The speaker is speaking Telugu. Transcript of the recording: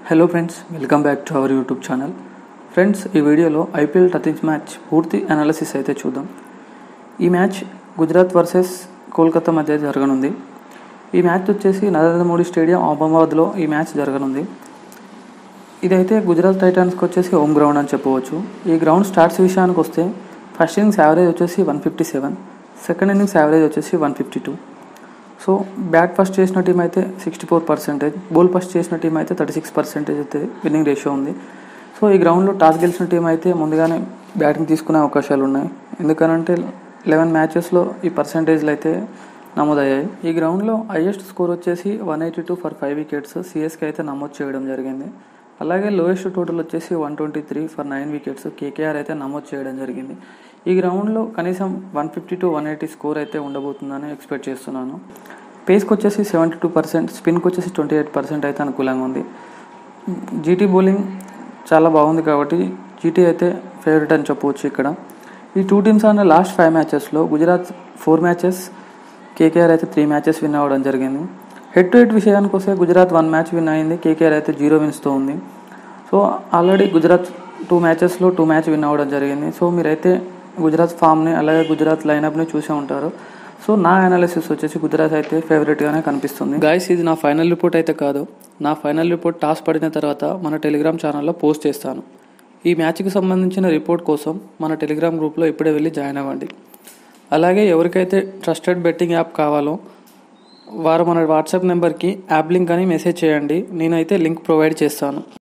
hello friends welcome back to our YouTube channel friends ఈ వీడియోలో ఐపీఎల్ టచింగ్ మ్యాచ్ పూర్తి అనాలిసిస్ అయితే చూద్దాం ఈ మ్యాచ్ గుజరాత్ వర్సెస్ కోల్కతా మధ్య జరగనుంది ఈ మ్యాచ్ వచ్చేసి నరేంద్ర మోడీ స్టేడియం అహ్మదాబాద్లో ఈ మ్యాచ్ జరగనుంది ఇదైతే గుజరాత్ టైటాన్స్కి వచ్చేసి హోమ్ గ్రౌండ్ అని చెప్పవచ్చు ఈ గ్రౌండ్ స్టార్ట్స్ విషయానికి వస్తే ఫస్ట్ ఇన్నింగ్స్ యావరేజ్ వచ్చేసి one fifty seven second innings average వచ్చేసి one fifty two so bat first చేసిన టీం అయితే sixty four percentage bowl first చేసిన టీం అయితే థర్టీ సిక్స్ పర్సెంటేజ్ అయితే విన్నింగ్ రేషియో ఉంది సో ఈ గ్రౌండ్లో టాస్ గెలిచిన టీం అయితే ముందుగానే బ్యాటింగ్ తీసుకునే అవకాశాలు ఉన్నాయి ఎందుకనంటే లెవెన్ మ్యాచెస్లో ఈ పర్సంటేజ్లు అయితే నమోదయ్యాయి ఈ గ్రౌండ్లో హైయెస్ట్ స్కోర్ వచ్చేసి one eighty two for five wickets CSK అయితే నమోదు చేయడం జరిగింది అలాగే లోయెస్ట్ టోటల్ వచ్చేసి one twenty three for nine wickets KKR అయితే నమోదు చేయడం జరిగింది ఈ గ్రౌండ్లో కనీసం one fifty to one eighty score అయితే ఉండబోతుందని ఎక్స్పెక్ట్ చేస్తున్నాను పేస్కి వచ్చేసి సెవెంటీ టూ పర్సెంట్ స్పిన్కి వచ్చేసి ట్వంటీ ఎయిట్ పర్సెంట్ అయితే అనుకూలంగా ఉంది జీటీ బౌలింగ్ చాలా బాగుంది కాబట్టి జీటీ అయితే ఫేవరెట్ అని చెప్పవచ్చు ఇక్కడ ఈ టూ టీమ్స్ అన్న లాస్ట్ ఫైవ్ మ్యాచెస్లో గుజరాత్ ఫోర్ మ్యాచెస్ కేకేఆర్ అయితే త్రీ మ్యాచెస్ విన్ అవ్వడం జరిగింది హెడ్ టు హెడ్ విషయానికి వస్తే గుజరాత్ వన్ మ్యాచ్ విన్ అయింది కేకేఆర్ అయితే జీరో విన్స్తో ఉంది సో ఆల్రెడీ గుజరాత్ టూ మ్యాచెస్లో టూ మ్యాచ్ విన్ అవ్వడం జరిగింది సో మీరైతే గుజరాత్ ఫామ్ని అలాగే గుజరాత్ లైనప్ని చూసే ఉంటారు సో నా అనాలిసిస్ వచ్చేసి గుజరాత్ అయితే ఫేవరెట్గానే కనిపిస్తుంది గాయస్ ఇది నా ఫైనల్ రిపోర్ట్ అయితే కాదు నా ఫైనల్ రిపోర్ట్ టాస్ పడిన తర్వాత మన టెలిగ్రామ్ ఛానల్లో పోస్ట్ చేస్తాను ఈ మ్యాచ్కి సంబంధించిన రిపోర్ట్ కోసం మన టెలిగ్రామ్ గ్రూప్లో ఇప్పుడే వెళ్ళి జాయిన్ అవ్వండి అలాగే ఎవరికైతే ట్రస్టెడ్ బెట్టింగ్ యాప్ కావాలో వారు మన వాట్సాప్ నెంబర్కి యాప్ లింక్ అని మెసేజ్ చేయండి నేనైతే లింక్ ప్రొవైడ్ చేస్తాను